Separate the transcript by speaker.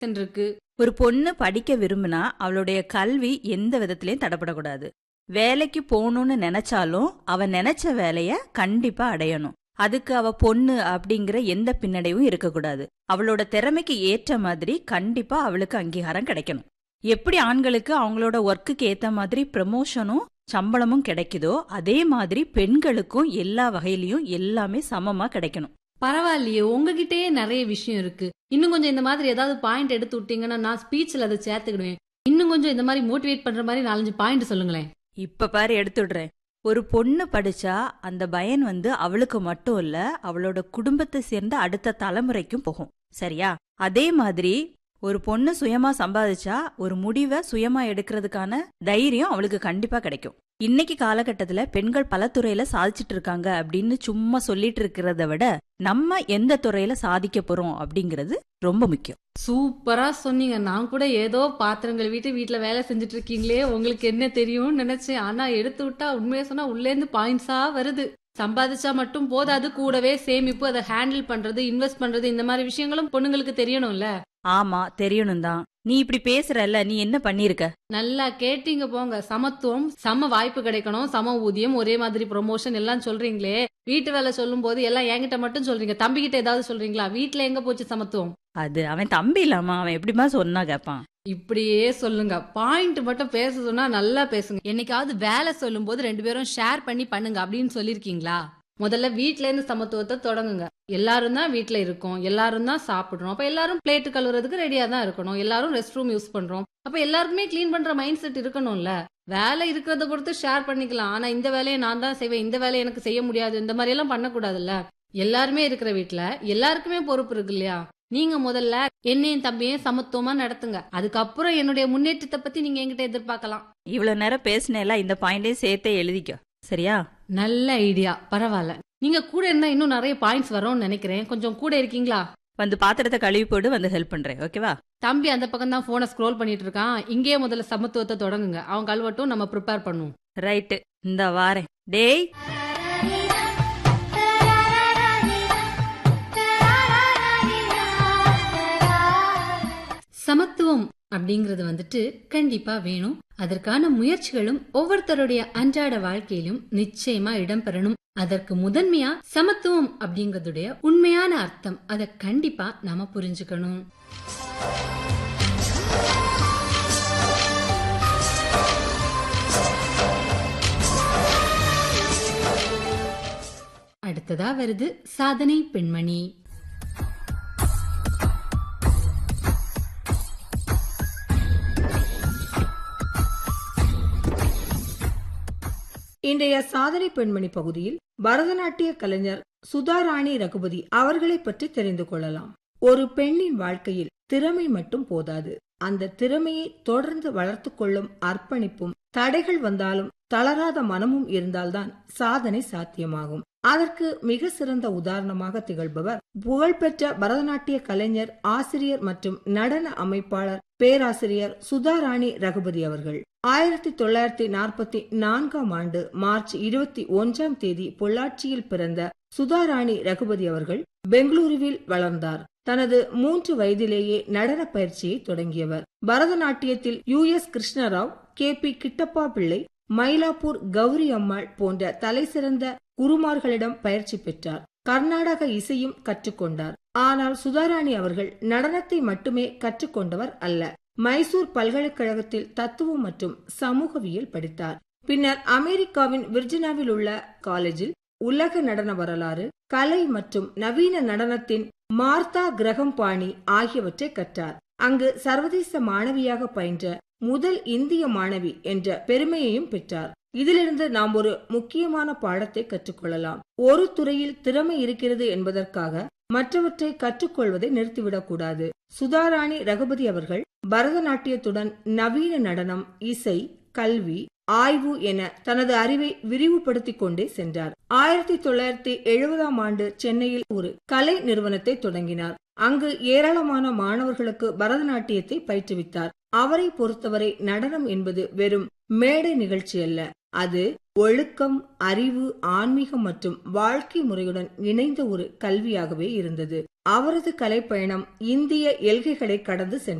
Speaker 1: இருக்கு
Speaker 2: ஒரு பொண்ணு படிக்க விரும்பினா அவளுடைய கல்வி எந்த விதத்திலயும் தடப்படக்கூடாது வேலைக்கு போகணும்னு நினைச்சாலும் அவ நினைச்ச வேலைய கண்டிப்பா அடையணும் அதுக்கு அவ பொண்ணு அப்படிங்கிற எந்த பின்னடைவும் இருக்கக்கூடாது அவளோட திறமைக்கு ஏற்ற மாதிரி கண்டிப்பா அவளுக்கு அங்கீகாரம் கிடைக்கணும் எப்படி ஆண்களுக்கு அவங்களோட ஒர்க்குக்கு ஏத்த மாதிரி ப்ரமோஷனும் சம்பளமும் கிடைக்குதோ அதே மாதிரி பெண்களுக்கும் எல்லா வகையிலயும் எல்லாமே சமமா கிடைக்கணும்
Speaker 1: பரவாயில்லையே உங்ககிட்டயே நிறைய விஷயம் இருக்கு இன்னும் கொஞ்சம் இந்த மாதிரி ஏதாவது பாயிண்ட் எடுத்து விட்டீங்கன்னா நான் ஸ்பீச்ல அதை சேர்த்துக்கிடுவேன் இன்னும் கொஞ்சம் இந்த மாதிரி மோட்டிவேட் பண்ற மாதிரி நாலஞ்சு பாயிண்ட் சொல்லுங்களேன்
Speaker 2: இப்ப பாரு எடுத்துடுறேன் ஒரு பொண்ணு படிச்சா அந்த பயன் வந்து அவளுக்கு மட்டும் இல்ல அவளோட குடும்பத்தை சேர்ந்த அடுத்த தலைமுறைக்கும் போகும் சரியா அதே மாதிரி ஒரு பொண்ணு சுயமா சம்பாதிச்சா ஒரு முடிவை சுயமா எடுக்கிறதுக்கான தைரியம் அவளுக்கு கண்டிப்பா கிடைக்கும் இன்னைக்கு காலகட்டத்துல பெண்கள் பல துறையில சாதிச்சிட்டு இருக்காங்க அப்படின்னு சும்மா சொல்லிட்டு இருக்கிறத விட நம்ம எந்த துறையில சாதிக்க போறோம் அப்படிங்கிறது ரொம்ப முக்கியம்
Speaker 1: சூப்பரா சொன்னீங்க நான் கூட ஏதோ பாத்திரங்கள் வீட்டு வீட்டுல வேலை செஞ்சுட்டு இருக்கீங்களே உங்களுக்கு என்ன தெரியும்னு நினைச்சேன் ஆனா எடுத்து விட்டா உண்மையை சொன்னா உள்ள இருந்து பாயிண்ட்ஸா வருது சம்பாதிச்சா மட்டும் போதாது கூடவே சேமிப்பு அதை ஹேண்டில் பண்றது இன்வெஸ்ட் பண்றது இந்த மாதிரி விஷயங்களும் பொண்ணுங்களுக்கு தெரியணும்ல
Speaker 2: ஆமா தெரியணும் தான் நீ இப்படி பேசுறல்ல நீ என்ன பண்ணிருக்க
Speaker 1: நல்லா கேட்டீங்க போங்க சமத்துவம் சம வாய்ப்பு கிடைக்கணும் சம ஊதியம் ஒரே மாதிரி ப்ரொமோஷன் எல்லாம் சொல்றீங்களே வீட்டு வேலை சொல்லும் போது எல்லாம் என்கிட்ட மட்டும் சொல்றீங்க தம்பி கிட்ட ஏதாவது சொல்றீங்களா வீட்டுல எங்க போச்சு சமத்துவம்
Speaker 2: அது அவன் தம்பி இல்லாமா அவன் எப்படிமா சொன்னா கேப்பான்
Speaker 1: இப்படியே சொல்லுங்க பாயிண்ட் மட்டும் பேச சொன்னா நல்லா பேசுங்க என்னைக்காவது வேலை சொல்லும் போது ரெண்டு பேரும் ஷேர் பண்ணி பண்ணுங்க அப்படின்னு சொல்லிருக்கீங்களா முதல்ல வீட்ல இருந்து சமத்துவத்தை தொடங்குங்க எல்லாரும் தான் வீட்ல இருக்கோம் எல்லாரும் தான் சாப்பிடுறோம் அப்ப எல்லாரும் பிளேட் கழுவுறதுக்கு ரெடியா தான் இருக்கணும் எல்லாரும் ரெஸ்ட் ரூம் யூஸ் பண்றோம் அப்ப எல்லாருக்குமே க்ளீன் பண்ற மைண்ட் செட் இருக்கணும்ல வேலை இருக்கிறத பொறுத்து ஷேர் பண்ணிக்கலாம் ஆனா இந்த வேலையை நான் தான் செய்வேன் இந்த வேலையை எனக்கு செய்ய முடியாது இந்த மாதிரி எல்லாம் பண்ணக்கூடாதுல்ல எல்லாருமே இருக்கிற வீட்ல எல்லாருக்குமே பொறுப்பு இருக்கு இல்லையா நீங்க முதல்ல என்னையும் தம்பியும் சமத்துவமா நடத்துங்க அதுக்கப்புறம் என்னுடைய முன்னேற்றத்தை பத்தி நீங்க என்கிட்ட எதிர்பார்க்கலாம்
Speaker 2: இவ்வளவு நேரம் பேசினேல இந்த பாயிண்டையும் சேர்த்தே எழுதிக்கோ சரியா
Speaker 1: நல்ல ஐடியா பரவாயில்ல நீங்க கூட இருந்தா இன்னும் நிறைய பாயிண்ட்ஸ் வரும்னு நினைக்கிறேன் கொஞ்சம் கூட இருக்கீங்களா
Speaker 2: வந்து பாத்திரத்தை கழுவி போட்டு வந்து ஹெல்ப் பண்றேன் ஓகேவா
Speaker 1: தம்பி அந்த பக்கம் தான் போனை ஸ்க்ரோல் பண்ணிட்டு இருக்கான் இங்கேயே முதல்ல சமத்துவத்தை தொடங்குங்க அவன் கழுவட்டும் நம்ம ப்ரிப்பேர் பண்ணுவோம்
Speaker 2: ரைட்டு இந்த வாரேன் டேய்
Speaker 1: சமத்துவம் அப்படிங்கறது வந்துட்டு கண்டிப்பா வேணும் அதற்கான முயற்சிகளும் ஒவ்வொருத்தருடைய அன்றாட வாழ்க்கையிலும் நிச்சயமா இடம்பெறணும் அதற்கு முதன்மையா சமத்துவம் அப்படிங்கறதுடைய உண்மையான அர்த்தம் அதை கண்டிப்பா நாம புரிஞ்சுக்கணும் அடுத்ததா வருது சாதனை பெண்மணி
Speaker 3: இன்றைய சாதனை பெண்மணி பகுதியில் பரதநாட்டிய கலைஞர் சுதாராணி ரகுபதி அவர்களை பற்றி தெரிந்து கொள்ளலாம் ஒரு பெண்ணின் வாழ்க்கையில் திறமை மட்டும் போதாது அந்த திறமையை தொடர்ந்து வளர்த்து கொள்ளும் அர்ப்பணிப்பும் தடைகள் வந்தாலும் தளராத மனமும் இருந்தால்தான் சாதனை சாத்தியமாகும் அதற்கு மிக சிறந்த உதாரணமாக திகழ்பவர் புகழ்பெற்ற பரதநாட்டிய கலைஞர் ஆசிரியர் மற்றும் நடன அமைப்பாளர் பேராசிரியர் சுதாராணி ரகுபதி அவர்கள் ஆயிரத்தி தொள்ளாயிரத்தி நாற்பத்தி நான்காம் ஆண்டு மார்ச் இருபத்தி ஒன்றாம் தேதி பொள்ளாச்சியில் பிறந்த சுதாராணி ரகுபதி அவர்கள் பெங்களூருவில் வளர்ந்தார் தனது மூன்று வயதிலேயே நடன பயிற்சியை தொடங்கியவர் பரதநாட்டியத்தில் U S Krishnarao K P Kittappa Pillai Mylapore Gowri அம்மாள் போன்ற தலைசிறந்த குருமார்களிடம் பயிற்சி பெற்றார் கர்நாடக இசையும் கற்றுக்கொண்டார் ஆனால் சுதாராணி அவர்கள் நடனத்தை மட்டுமே கற்றுக்கொண்டவர் அல்ல மைசூர் பல்கலைக்கழகத்தில் தத்துவம் மற்றும் சமூகவியல் படித்தார் பின்னர் அமெரிக்காவின் விர்ஜினாவில் உள்ள காலேஜில் உலக நடன வரலாறு கலை மற்றும் நவீன நடனத்தின் மார்த்தா கிரகம் பாணி ஆகியவற்றை கற்றார் அங்கு சர்வதேச மாணவியாக பயின்ற முதல் இந்திய மாணவி என்ற பெருமையையும் பெற்றார் இதிலிருந்து நாம் ஒரு முக்கியமான பாடத்தை கற்றுக்கொள்ளலாம் ஒரு துறையில் திறமை இருக்கிறது என்பதற்காக மற்றவற்றை கற்றுக்கொள்வதை நிறுத்திவிடக்கூடாது சுதாராணி ரகுபதி அவர்கள் பரதநாட்டியத்துடன் நவீன நடனம் இசை கல்வி ஆய்வு என தனது அறிவை விரிவுபடுத்திக் கொண்டே சென்றார் ஆயிரத்தி தொள்ளாயிரத்தி எழுபதாம் ஆண்டு சென்னையில் ஒரு கலை நிறுவனத்தை தொடங்கினார் அங்கு ஏராளமான மாணவர்களுக்கு பரதநாட்டியத்தை பயிற்றுவித்தார் அவரை பொறுத்தவரை நடனம் என்பது வெறும் மேடை நிகழ்ச்சி அல்ல அது ஒழுக்கம் அறிவு ஆன்மீகம் மற்றும் வாழ்க்கை முறையுடன் இணைந்த ஒரு கல்வியாகவே இருந்தது அவரது கலைப்பயணம் இந்திய எல்கைகளை கடந்து சென்றது